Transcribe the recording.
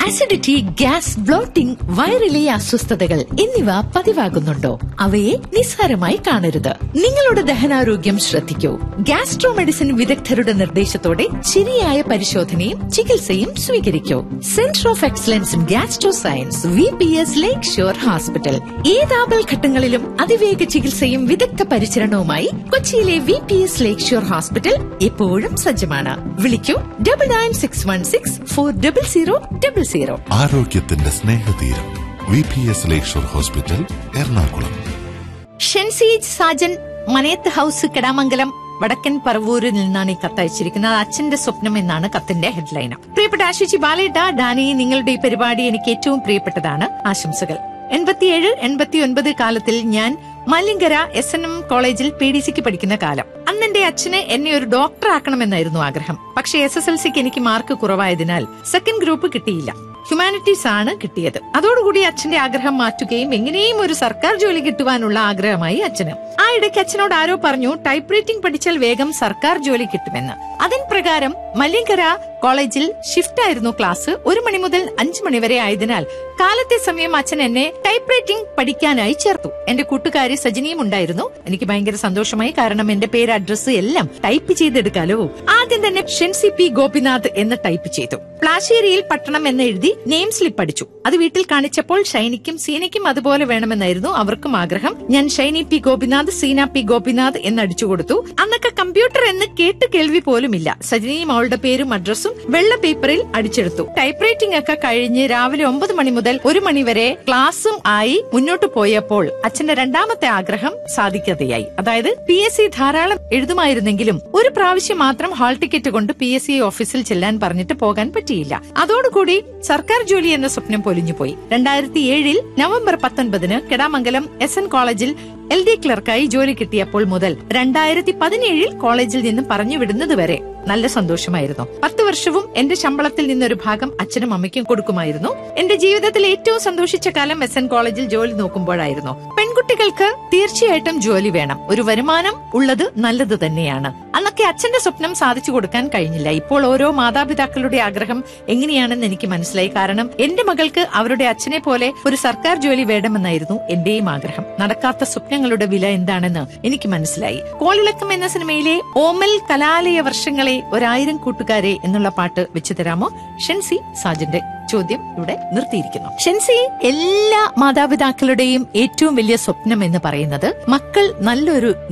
acidity gas blotting വയറിലെ അസ്വസ്ഥതകൾ എന്നിവ പതിവാകുന്നുണ്ടോ അവയെ നിസ്സാരമായി കാണരുത് നിങ്ങളുടെ ദഹനാരോഗ്യം ശ്രദ്ധിക്കൂ ഗ്യാസ്ട്രോ മെഡിസിൻ വിദഗ്ധരുടെ നിർദ്ദേശത്തോടെ ശരിയായ പരിശോധനയും ചികിത്സയും സ്വീകരിക്കൂ centre of excellence in gastro science V P S lake shore hospital ഏതാപൽ ഘട്ടങ്ങളിലും അതിവേഗ ചികിത്സയും വിദഗ്ധ പരിചരണവുമായി കൊച്ചിയിലെ V P S lake shore hospital എപ്പോഴും സജ്ജമാണ് വിളിക്കൂ double nine six one six four double zero double zero ആരോഗ്യത്തിന്റെ സ്നേഹതീരം V P S lakeshore hospital Ernakulam ഷെൻസീജ് സാജൻ മനയത്ത് ഹൌസ് കിടാമംഗലം വടക്കൻ പറവൂരിൽ നിന്നാണ് ഈ കത്ത് അയച്ചിരിക്കുന്നത് അച്ഛന്റെ സ്വപ്നം എന്നാണ് കത്തിന്റെ ഹെഡ്ലൈൻ പ്രിയപ്പെട്ട ആശുചി ബാലേട്ട ഡാനി നിങ്ങളുടെ ഈ പരിപാടി എനിക്ക് ഏറ്റവും പ്രിയപ്പെട്ടതാണ് ആശംസകൾ എൺപത്തിയേഴ് എൺപത്തി ഒൻപത് കാലത്തിൽ ഞാൻ മല്ലിങ്കര എസ് എൻ എം കോളേജിൽ പി ഡി സിക്ക് പഠിക്കുന്ന കാലം അന്ന് എന്റെ അച്ഛന് എന്നെ ഒരു ഡോക്ടർ ആക്കണമെന്നായിരുന്നു ആഗ്രഹം പക്ഷേ എസ് എസ് എൽ സിക്ക് എനിക്ക് മാർക്ക് കുറവായതിനാൽ സെക്കൻഡ് ഗ്രൂപ്പ് കിട്ടിയില്ല ഹ്യൂമാനിറ്റീസ് ആണ് കിട്ടിയത് അതോടുകൂടി അച്ഛന്റെ ആഗ്രഹം മാറ്റുകയും എങ്ങനെയും ഒരു സർക്കാർ ജോലി കിട്ടുവാനുള്ള ആഗ്രഹമായി അച്ഛന് ആ ഇടയ്ക്ക് അച്ഛനോട് ആരോ പറഞ്ഞു ടൈപ്പ് റൈറ്റിംഗ് പഠിച്ചാൽ വേഗം സർക്കാർ ജോലി കിട്ടുമെന്ന് അതിൻ പ്രകാരം മല്ലിങ്കര കോളേജിൽ ഷിഫ്റ്റ് ആയിരുന്നു ക്ലാസ് ഒരു മണി മുതൽ അഞ്ചു മണി വരെ ആയതിനാൽ കാലത്തെ സമയം അച്ഛൻ എന്നെ ടൈപ്പ് റൈറ്റിംഗ് പഠിക്കാനായി ചേർത്തു എന്റെ കൂട്ടുകാരി സജിനിയും ഉണ്ടായിരുന്നു എനിക്ക് ഭയങ്കര സന്തോഷമായി കാരണം എന്റെ പേര് അഡ്രസ്സ് എല്ലാം ടൈപ്പ് ചെയ്തെടുക്കാലോ ആദ്യം തന്നെ ഷെൻസി പി ഗോപിനാഥ് എന്ന് ടൈപ്പ് ചെയ്തു പ്ലാശ്ശേരിയിൽ പട്ടണം എന്ന് എഴുതി നെയിം സ്ലിപ്പ് അടിച്ചു അത് വീട്ടിൽ കാണിച്ചപ്പോൾ ഷൈനിക്കും സീനയ്ക്കും അതുപോലെ വേണമെന്നായിരുന്നു അവർക്കും ആഗ്രഹം ഞാൻ ഷൈനി പി ഗോപിനാഥ് സീന പി ഗോപിനാഥ് എന്ന് അടിച്ചു കൊടുത്തു അന്നൊക്കെ കമ്പ്യൂട്ടർ എന്ന് കേട്ട് കേൾവി പോലുമില്ല സജിനിയും അവളുടെ പേരും അഡ്രസ്സും വെള്ള പേപ്പറിൽ അടിച്ചെടുത്തു ടൈപ്പ് റൈറ്റിംഗ് ഒക്കെ കഴിഞ്ഞ് രാവിലെ ഒമ്പത് മണി മുതൽ ഒരു മണി വരെ ക്ലാസ്സും ആയി മുന്നോട്ട് പോയപ്പോൾ അച്ഛന്റെ രണ്ടാമത്തെ ആഗ്രഹം സാധിക്കാതെയായി അതായത് പി എസ് സി ധാരാളം എഴുതുമായിരുന്നെങ്കിലും ഒരു പ്രാവശ്യം മാത്രം ഹാൾ ടിക്കറ്റ് കൊണ്ട് പി എസ് സി ഓഫീസിൽ ചെല്ലാൻ പറഞ്ഞിട്ട് പോകാൻ പറ്റിയില്ല അതോടുകൂടി സർക്കാർ ജോലി എന്ന സ്വപ്നം പൊലിഞ്ഞുപോയി രണ്ടായിരത്തി ഏഴിൽ നവംബർ പത്തൊൻപതിന് കെടാമംഗലം എസ് എൻ കോളേജിൽ എൽ ഡി ക്ലർക്കായി ജോലി കിട്ടിയപ്പോൾ മുതൽ രണ്ടായിരത്തി പതിനേഴിൽ കോളേജിൽ നിന്ന് പറഞ്ഞു വിടുന്നത് വരെ നല്ല സന്തോഷമായിരുന്നു പത്ത് വർഷവും എന്റെ ശമ്പളത്തിൽ നിന്നൊരു ഭാഗം അച്ഛനും അമ്മയ്ക്കും കൊടുക്കുമായിരുന്നു എന്റെ ജീവിതത്തിൽ ഏറ്റവും സന്തോഷിച്ച കാലം എസ് എൻ കോളേജിൽ ജോലി നോക്കുമ്പോഴായിരുന്നു പെൺകുട്ടികൾക്ക് തീർച്ചയായിട്ടും ജോലി വേണം ഒരു വരുമാനം ഉള്ളത് നല്ലത് തന്നെയാണ് അന്നൊക്കെ അച്ഛന്റെ സ്വപ്നം സാധിച്ചു കൊടുക്കാൻ കഴിഞ്ഞില്ല ഇപ്പോൾ ഓരോ മാതാപിതാക്കളുടെ ആഗ്രഹം എങ്ങനെയാണെന്ന് എനിക്ക് മനസ്സിലായി കാരണം എന്റെ മകൾക്ക് അവരുടെ അച്ഛനെ പോലെ ഒരു സർക്കാർ ജോലി വേണമെന്നായിരുന്നു എന്റെയും ആഗ്രഹം നടക്കാത്ത സ്വപ്നങ്ങളുടെ വില എന്താണെന്ന് എനിക്ക് മനസ്സിലായി കോളിളക്കം എന്ന സിനിമയിലെ ഓമൽ കലാലയ വർഷങ്ങളെ ഒരായിരം കൂട്ടുകാരെ എന്നുള്ള പാട്ട് വെച്ചു തരാമോ ഷെൻസി സാജന്റെ ചോദ്യം ഇവിടെ നിർത്തിയിരിക്കുന്നു ഷെൻസി എല്ലാ മാതാപിതാക്കളുടെയും ഏറ്റവും വലിയ സ്വപ്നം എന്ന് പറയുന്നത് മക്കൾ നല്ലൊരു